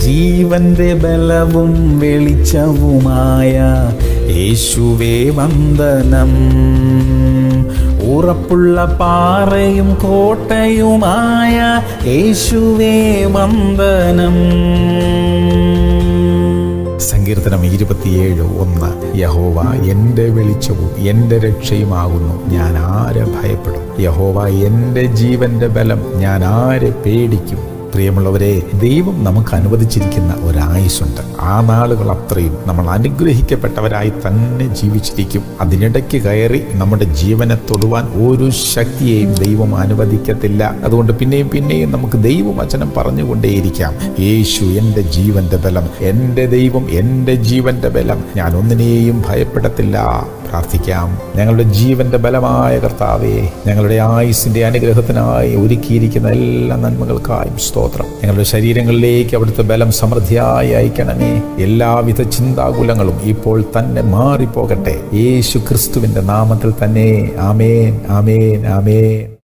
ജീവന്റെ ബലവും വെളിച്ചവുമായ യേശുവേ വന്ദനം ഉറപ്പുള്ള പാറയും കോട്ടയുമായ യേശുവേ വന്ദനം സങ്കീർത്തനം ഇരുപത്തിയേഴ് ഒന്ന് യഹോവ എൻ്റെ വെളിച്ചവും എൻ്റെ രക്ഷയുമാകുന്നു ഞാൻ ആരെ ഭയപ്പെടും യഹോവ എൻ്റെ ജീവന്റെ ബലം ഞാൻ ആരെ പേടിക്കും പ്രിയമുള്ളവരെ ദൈവം നമുക്ക് അനുവദിച്ചിരിക്കുന്ന ഒരായുസുണ്ട് ആ നാളുകൾ അത്രയും നമ്മൾ അനുഗ്രഹിക്കപ്പെട്ടവരായി തന്നെ ജീവിച്ചിരിക്കും അതിനിടയ്ക്ക് കയറി നമ്മുടെ ജീവനെ തൊടുവാൻ ഒരു ശക്തിയെയും ദൈവം അനുവദിക്കത്തില്ല അതുകൊണ്ട് പിന്നെയും പിന്നെയും നമുക്ക് ദൈവവചനം പറഞ്ഞുകൊണ്ടേയിരിക്കാം യേശു എൻ്റെ ജീവന്റെ ബലം എൻ്റെ ദൈവം എൻ്റെ ജീവന്റെ ബലം ഞാൻ ഒന്നിനെയും ഭയപ്പെടത്തില്ല പ്രാർത്ഥിക്കാം ഞങ്ങളുടെ ജീവന്റെ ബലമായ കർത്താവേ ഞങ്ങളുടെ ആയുസിന്റെ അനുഗ്രഹത്തിനായി ഒരുക്കിയിരിക്കുന്ന എല്ലാ നന്മകൾക്കായും സ്തോത്രം ഞങ്ങളുടെ ശരീരങ്ങളിലേക്ക് അവിടുത്തെ ബലം സമൃദ്ധിയായി അയക്കണമേ എല്ലാവിധ ചിന്താകുലങ്ങളും ഇപ്പോൾ തന്നെ മാറിപ്പോകട്ടെ യേശു ക്രിസ്തുവിന്റെ നാമത്തിൽ തന്നെ ആമേൻ ആമേൻ ആമേൻ